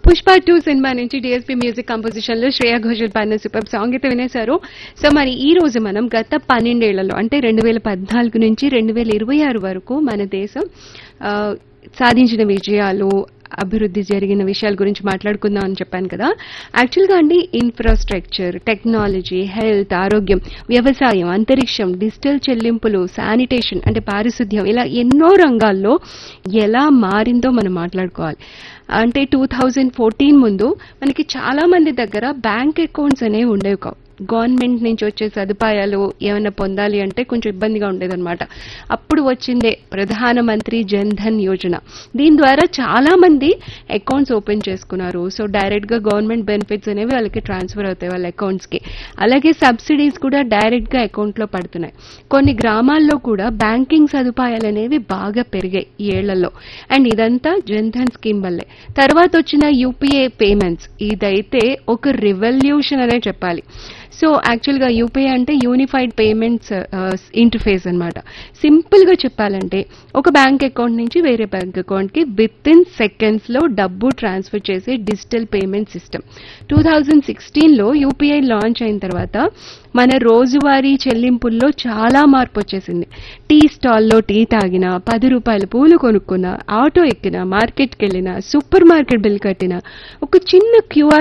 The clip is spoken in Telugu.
పుష్ప టూ సినిమా నుంచి డిఎస్పీ మ్యూజిక్ కంపోజిషన్ లో శ్రేయా ఘోషల్ పాడిన సూపర్ సాంగ్ అయితే వినేశారు సో మరి ఈ రోజు మనం గత పన్నెండేళ్లలో అంటే రెండు వేల పద్నాలుగు నుంచి రెండు వేల ఇరవై ఆరు వరకు మన దేశం ఆ, సాధించిన విజయాలు అభివృద్ధి జరిగిన విషయాల గురించి మాట్లాడుకుందాం అని చెప్పాను కదా యాక్చువల్గా అండి ఇన్ఫ్రాస్ట్రక్చర్ టెక్నాలజీ హెల్త్ ఆరోగ్యం వ్యవసాయం అంతరిక్షం డిజిటల్ చెల్లింపులు శానిటేషన్ అంటే పారిశుద్ధ్యం ఇలా ఎన్నో రంగాల్లో ఎలా మారిందో మనం మాట్లాడుకోవాలి అంటే టూ థౌజండ్ ఫోర్టీన్ ముందు మనకి చాలా మంది దగ్గర బ్యాంక్ అకౌంట్స్ అనేవి ఉండేవి కావు గవర్నమెంట్ నుంచి వచ్చే సదుపాయాలు ఏమైనా పొందాలి అంటే కొంచెం ఇబ్బందిగా ఉండేదన్నమాట అప్పుడు వచ్చిందే ప్రధానమంత్రి జన్ ధన్ యోజన దీని ద్వారా చాలా మంది అకౌంట్స్ ఓపెన్ చేసుకున్నారు సో డైరెక్ట్ గా గవర్నమెంట్ బెనిఫిట్స్ అనేవి వాళ్ళకి ట్రాన్స్ఫర్ అవుతాయి వాళ్ళ అకౌంట్స్ కి అలాగే సబ్సిడీస్ కూడా డైరెక్ట్ గా అకౌంట్ లో పడుతున్నాయి కొన్ని గ్రామాల్లో కూడా బ్యాంకింగ్ సదుపాయాలు అనేవి బాగా పెరిగాయి ఈ ఏళ్లలో అండ్ ఇదంతా జన్ ధన్ స్కీమ్ వల్లే తర్వాత వచ్చిన యూపీఐ పేమెంట్స్ ఇదైతే ఒక రివల్యూషన్ అనే చెప్పాలి సో యాక్చువల్గా యూపీఐ అంటే యూనిఫైడ్ పేమెంట్స్ ఇంటర్ఫేస్ అనమాట సింపుల్గా చెప్పాలంటే ఒక బ్యాంక్ అకౌంట్ నుంచి వేరే బ్యాంక్ అకౌంట్కి విత్ ఇన్ సెకండ్స్లో డబ్బు ట్రాన్స్ఫర్ చేసే digital payment system two thousand సిక్స్టీన్లో యూపీఐ లాంచ్ అయిన తర్వాత మన రోజువారీ చెల్లింపుల్లో చాలా మార్పు వచ్చేసింది టీ స్టాల్లో టీ తాగినా పది రూపాయల పూలు కొనుక్కున్నా ఆటో ఎక్కినా మార్కెట్కి వెళ్ళినా సూపర్ మార్కెట్ బిల్ కట్టినా ఒక చిన్న క్యూఆర్